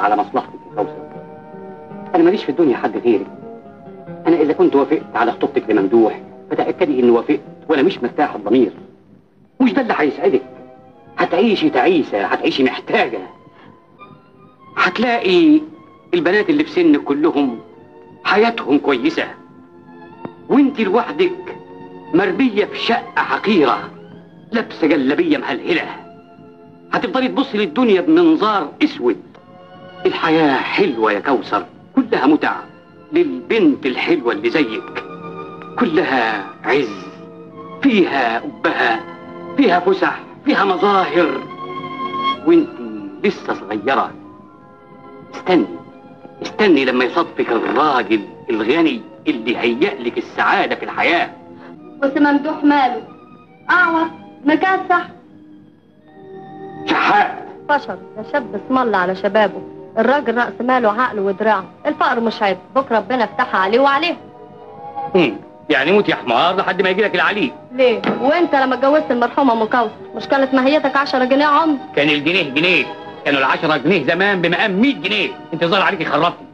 على مصلحتك يا كوثر انا ماليش في الدنيا حد غيرك انا اذا كنت وافقت على خطوبتك لممدوح فتاكدي اني وافقت وانا مش مرتاح الضمير مش ده اللي هيسعدك هتعيشي تعيسه هتعيشي محتاجه هتلاقي البنات اللي في سنك كلهم حياتهم كويسه وانت لوحدك مربيه في شقه حقيره لابسه جلابيه مهلهله هتفضلي تبصي للدنيا بمنظار اسود الحياه حلوه يا كوثر كلها متع للبنت الحلوه اللي زيك كلها عز فيها أبها فيها فسح فيها مظاهر وانت لسه صغيرة استني استني لما يصادفك الراجل الغني اللي هيأ لك السعادة في الحياة بس ممدوح ماله اعور مكسح شحات فشل يا شاب اسم الله على شبابه الراجل رأس ماله عقله ودراعه الفقر مش عيب بكره ربنا يفتحها عليه وعليه هم، يعني موت يا حمار لحد ما يجي لك العليل ليه وانت لما اتجوزت المرحومه ام كوثر مش كانت ماهيتك 10 جنيه عمر كان الجنيه جنيه كانوا العشرة جنيه زمان بمقام 100 جنيه انت ظاهر عليكي خربتي